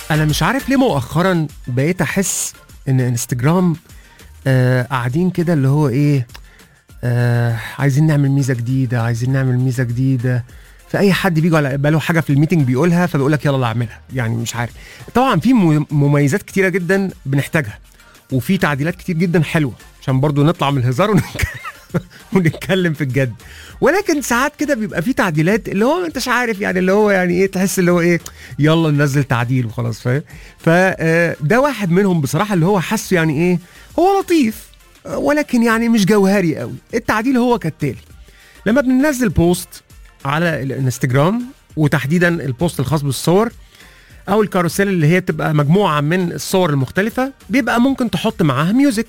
انا مش عارف ليه مؤخرا بقيت احس ان انستجرام آه قاعدين كده اللي هو ايه آه عايزين نعمل ميزه جديده عايزين نعمل ميزه جديده فاي حد بيجي على باله حاجه في الميتنج بيقولها فبيقول لك يلا اعملها يعني مش عارف طبعا في مم- مميزات كتيره جدا بنحتاجها وفي تعديلات كتير جدا حلوه عشان برضو نطلع من الهزار ونتكلم, ونتكلم في الجد ولكن ساعات كده بيبقى في تعديلات اللي هو انت مش عارف يعني اللي هو يعني ايه تحس اللي هو ايه يلا ننزل تعديل وخلاص فاهم فده واحد منهم بصراحه اللي هو حاسه يعني ايه هو لطيف آه، ولكن يعني مش جوهري قوي التعديل هو كالتالي لما بننزل بوست على الانستجرام وتحديدا البوست الخاص بالصور او الكاروسيل اللي هي بتبقى مجموعه من الصور المختلفه بيبقى ممكن تحط معاها ميوزك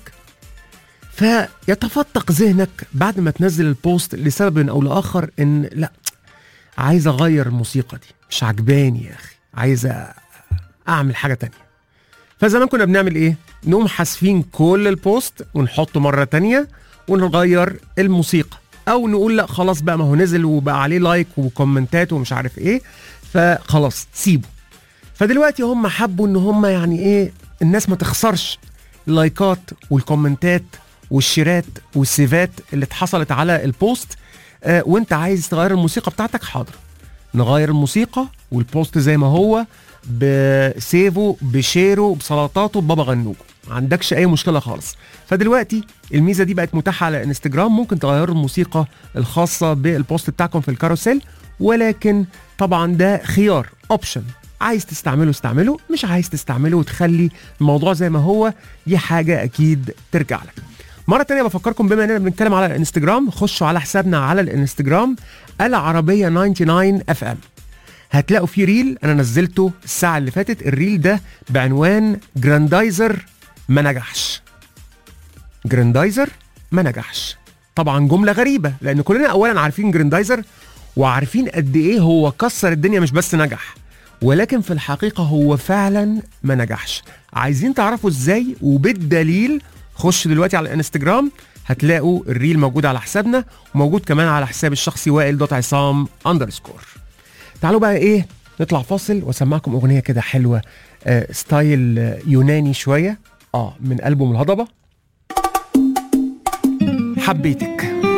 فيتفتق ذهنك بعد ما تنزل البوست لسبب او لاخر ان لا عايز اغير الموسيقى دي مش عجباني يا اخي عايز أ- اعمل حاجه تانية فزمان كنا بنعمل ايه نقوم حاسفين كل البوست ونحطه مره تانية ونغير الموسيقى او نقول لا خلاص بقى ما هو نزل وبقى عليه لايك وكومنتات ومش عارف ايه فخلاص سيبه فدلوقتي هم حبوا ان هم يعني ايه الناس ما تخسرش اللايكات والكومنتات والشيرات والسيفات اللي اتحصلت على البوست آه وانت عايز تغير الموسيقى بتاعتك حاضر نغير الموسيقى والبوست زي ما هو بسيفه بشيره بسلطاته ببابا غنوجه ما عندكش اي مشكله خالص فدلوقتي الميزه دي بقت متاحه على انستجرام ممكن تغيروا الموسيقى الخاصه بالبوست بتاعكم في الكاروسيل ولكن طبعا ده خيار اوبشن عايز تستعمله استعمله مش عايز تستعمله وتخلي الموضوع زي ما هو دي حاجه اكيد ترجع لك مرة تانية بفكركم بما اننا بنتكلم على الانستجرام خشوا على حسابنا على الانستجرام العربية 99 اف ام هتلاقوا فيه ريل انا نزلته الساعة اللي فاتت الريل ده بعنوان جراندايزر ما نجحش جراندايزر ما نجحش طبعا جملة غريبة لان كلنا اولا عارفين جراندايزر وعارفين قد ايه هو كسر الدنيا مش بس نجح ولكن في الحقيقة هو فعلا ما نجحش عايزين تعرفوا ازاي وبالدليل خش دلوقتي على الانستجرام هتلاقوا الريل موجود على حسابنا وموجود كمان على حساب الشخصي وائل دوت عصام اندرسكور تعالوا بقى ايه نطلع فاصل واسمعكم اغنيه كده حلوه آه ستايل آه، يوناني شويه اه من البوم الهضبه حبيتك